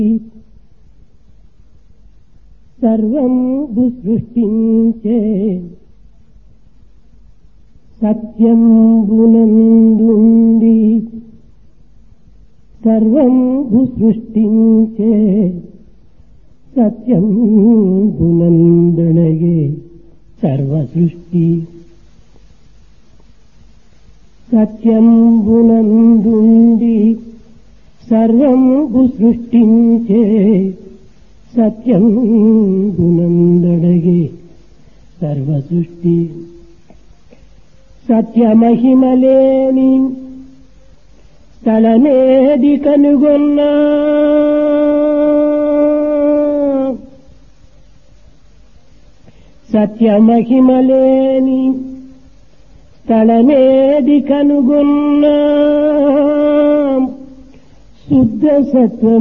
సర్వం సృష్టించే సత్యం గునందుండి సర్వం సృష్టించే సత్యం గునందనగే సర్వ సృష్టి సత్యం గునందుండి సర్వం సృష్టించే సత్యం గునందడగే సర్వ సృష్టి సత్యమహిమలేని స్థలమేది కనుగొన్నా సత్యమహిమలేని స్థలమేది కనుగొన్నా శుద్ధ సత్వం